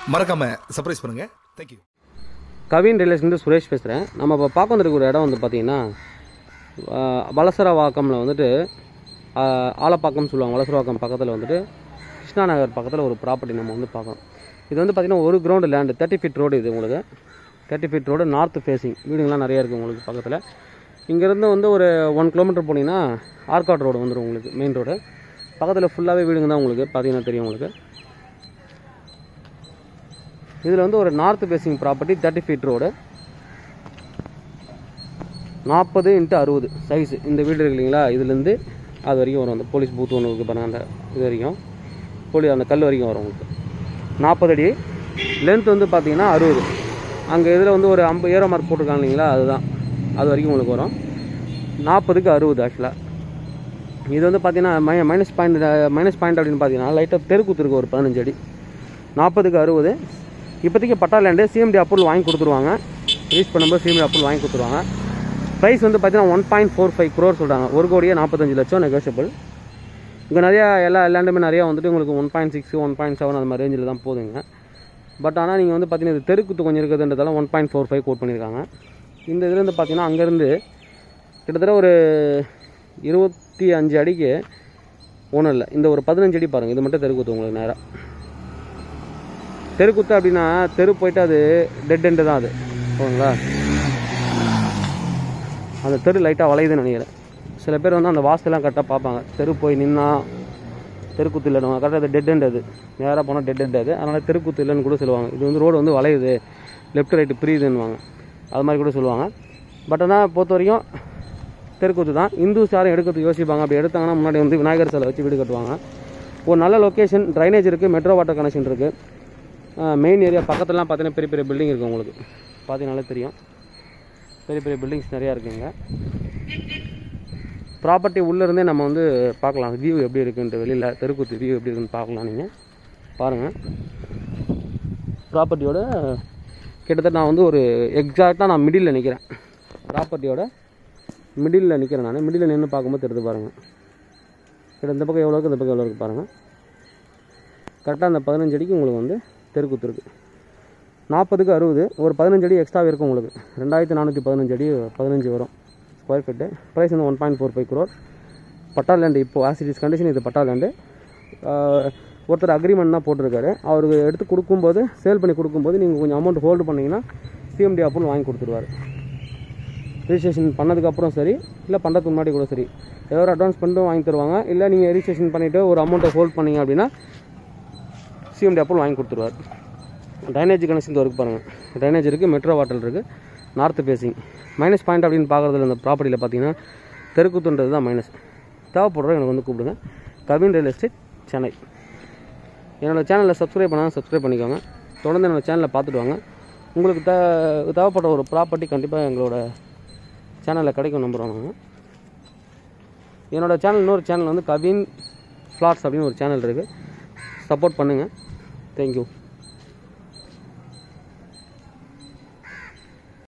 மறக்காம சர்ப்ரைஸ் பண்ணுங்க thank you Kavin relation Suresh பேசுகிறேன் நம்ம இப்போ பார்க்க வந்திருக்க ஒரு இடம் வந்து பார்த்தீங்கன்னா வலசரவாக்கமில் வந்துட்டு ஆஹ், ஆலப்பாக்கம் சொல்லுவாங்க வலசரவாக்கம் பக்கத்தில் வந்துட்டு கிருஷ்ணா நகர் பக்கத்தில் ஒரு ப்ராப்பர்ட்டி நம்ம வந்து பார்க்கணும் இது வந்து பார்த்திங்கன்னா ஒரு ground land thirty feet road இது உங்களுக்கு thirty feet road north facing வீடுங்கள்லாம் நிறைய இருக்குது உங்களுக்கு பக்கத்தில் இங்கேருந்து வந்து ஒரு ஒன் கிலோமீட்டர் போனீங்கன்னா ஆர்காட் ரோடு வந்துடும் உங்களுக்கு மெயின் ரோடு பக்கத்தில் ஃபுல்லாகவே வீடுங்க தான் உங்களுக்கு பார்த்தீங்கன்னா தெரியும் உங்களுக்கு இதில் வந்து ஒரு north facing property thirty feet road நாற்பது இன்ட்டு அறுபது சைஸ் இந்த வீடு இருக்கு இல்லைங்களா இதுலேருந்து அது வரைக்கும் வரும் அந்த போலீஸ் பூத் ஒன்று இருக்குது பாருங்க அந்த இது வரைக்கும் போலி அந்த கல் வரைக்கும் வரும் உங்களுக்கு நாற்பது அடி லென்த் வந்து பார்த்தீங்கன்னா அறுபது அங்கே இதில் வந்து ஒரு ஐம்பது ஏரோ மார்க் போட்டிருக்காங்க இல்லைங்களா அதுதான் அது வரைக்கும் உங்களுக்கு வரும் நாற்பதுக்கு அறுபது ஆக்சுவலாக இது வந்து பார்த்தீங்கன்னா மை மைனஸ் பாயிண்ட் மைனஸ் பாயிண்ட் அப்படின்னு பார்த்தீங்கன்னா லைட்டாக தெருக்கூத்து இருக்கு ஒரு பதினஞ்சு அடி நாற்பதுக்கு அறுபது இப்போதைக்கு பட்டா லேண்டு சிஎம்டி அப்ரூவல் வாங்கி கொடுத்துருவாங்க ரீச் பண்ணும்போது சிஎம்டி அப்ரூவல் வாங்கி கொடுத்துருவாங்க ப்ரைஸ் வந்து பார்த்தீங்கன்னா one point four five crore சொல்கிறாங்க ஒரு கோடியே நாற்பத்தஞ்சு லட்சம் நெகோஷியபிள் இங்கே நிறையா எல்லா லேண்டுமே நிறையா வந்துட்டு உங்களுக்கு one point six one point seven அந்த மாதிரி ரேஞ்சில் தான் போகுதுங்க பட் ஆனால் நீங்கள் வந்து பார்த்தீங்கன்னா இது தெருக்குத்து கொஞ்சம் இருக்குதுன்றதால one point four five quote பண்ணியிருக்காங்க இந்த இதுலேருந்து பார்த்தீங்கன்னா அங்கேருந்து கிட்டத்தட்ட ஒரு இருபத்தி அஞ்சு அடிக்கு ஒன்றும் இல்லை இந்த ஒரு பதினஞ்சு அடி பாருங்கள் இது மட்டும் தெருக்குத்து உங்களுக்கு நேராக தெருக்குத்து அப்படின்னா தெரு போயிட்டு அது டெட் எண்டு தான் அது ஓகேங்களா அந்த தெரு லைட்டாக வளையுதுன்னு நினைக்கிறேன் சில பேர் வந்து அந்த வாசலாம் கரெக்டாக பார்ப்பாங்க தெரு போய் நின்னா தெருக்குத்து இல்லைன்னு கரெக்டாக அது டெட் எண்ட் அது நேராக போனால் டெட் எண்ட் அது அதனால் தெருக்குத்து இல்லைன்னு கூட சொல்லுவாங்க இது வந்து ரோடு வந்து வளையுது லெஃப்ட் ரைட்டு பிரியுதுன்னுவாங்க அது மாதிரி கூட சொல்லுவாங்க பட் ஆனால் பொறுத்த வரைக்கும் தெருக்கூத்து தான் இந்துஸ் யாரும் எடுக்கிறதுக்கு யோசிப்பாங்க அப்படி எடுத்தாங்கன்னா முன்னாடி வந்து விநாயகர் சிலை வச்சு வீடு கட்டுவாங்க ஒரு நல்ல லொக்கேஷன் ட்ரைனேஜ் இருக்குது மெட்ரோ வாட்டர் கனெக்ஷன் இருக்குது மெயின் ஏரியா பக்கத்துலலாம் பார்த்தீங்கன்னா பெரிய பெரிய பில்டிங் இருக்குது உங்களுக்கு பார்த்தீங்கனாலே தெரியும் பெரிய பெரிய பில்டிங்ஸ் நிறையா இருக்குங்க ப்ராப்பர்ட்டி உள்ளேருந்தே நம்ம வந்து பார்க்கலாம் வியூ எப்படி இருக்குன்ட்டு வெளியில் தெருக்கூத்து வியூ எப்படி இருக்குன்னு பார்க்கலாம் நீங்கள் பாருங்கள் ப்ராப்பர்ட்டியோட கிட்டத்தட்ட நான் வந்து ஒரு எக்ஸாக்டாக நான் மிடில் நிற்கிறேன் ப்ராப்பர்ட்டியோட மிடில் நிற்கிறேன் நான் மிடில் நின்று பார்க்கும்போது தெரிஞ்சு பாருங்கள் கிட்ட இந்த பக்கம் எவ்வளோ இருக்குது இந்த பக்கம் எவ்வளோ இருக்குது பாருங்கள் கரெக்டாக அந்த பதினஞ்சு அடிக்கு உங்களுக்கு வந்து தெருக்குத்து இருக்குது நாற்பதுக்கு அறுபது ஒரு பதினஞ்சு அடி எக்ஸ்ட்ரா இருக்கும் உங்களுக்கு ரெண்டாயிரத்தி நானூற்றி பதினஞ்சு அடி பதினஞ்சு வரும் ஸ்கொயர் ஃபீட்டு ப்ரைஸ் வந்து one point four five crore patta land இப்போ ஆசிடிஸ் கண்டிஷன் இது பட்டா லேண்டு ஒருத்தர் அக்ரிமெண்ட் தான் போட்டிருக்காரு அவருக்கு எடுத்து கொடுக்கும்போது சேல் பண்ணி கொடுக்கும்போது நீங்கள் கொஞ்சம் அமௌண்ட் ஹோல்டு பண்ணிங்கன்னா சிஎம்டி அப்ரூவல் வாங்கி கொடுத்துருவாரு ரிஜிஸ்ட்ரேஷன் பண்ணதுக்கப்புறம் சரி இல்லை பண்ணுறதுக்கு முன்னாடி கூட சரி ஏதோ ஒரு அட்வான்ஸ் பண்ணிட்டு வாங்கி தருவாங்க இல்லை நீங்கள் ரிஜிஸ்ட்ரேஷன் பண்ணிவிட்டு ஒரு அமௌண்ட்டை ஹோல்ட் பண்ணீங்க அப்படின்னா சிஎம்டி அப்ரூவல் வாங்கி கொடுத்துருவார் ட்ரைனேஜ் கனெக்ஷன் இருக்குது பாருங்கள் ட்ரைனேஜ் இருக்குது மெட்ரோ வாட்டர் இருக்குது நார்த் ஃபேஸிங் மைனஸ் பாயிண்ட் அப்படின்னு பார்க்குறதுல இந்த ப்ராப்பர்ட்டியில் பார்த்தீங்கன்னா தெருக்குத்துன்றது தான் மைனஸ் தேவைப்படுறோம் எனக்கு வந்து கூப்பிடுங்க கவின் ரியல் எஸ்டேட் சென்னை என்னோடய சேனலில் சப்ஸ்கிரைப் பண்ணால் சப்ஸ்கிரைப் பண்ணிக்கோங்க தொடர்ந்து என்னோடய சேனலை பார்த்துட்டு வாங்க உங்களுக்கு தே தேவைப்பட்ட ஒரு ப்ராப்பர்ட்டி கண்டிப்பாக எங்களோட சேனலில் கிடைக்கும் நம்புகிறோம் நாங்கள் என்னோடய சேனல் இன்னொரு சேனல் வந்து கவின் ஃப்ளாட்ஸ் அப்படின்னு ஒரு சேனல் இருக்குது சப்போர்ட் பண்ணுங்கள் தேங்க்யூ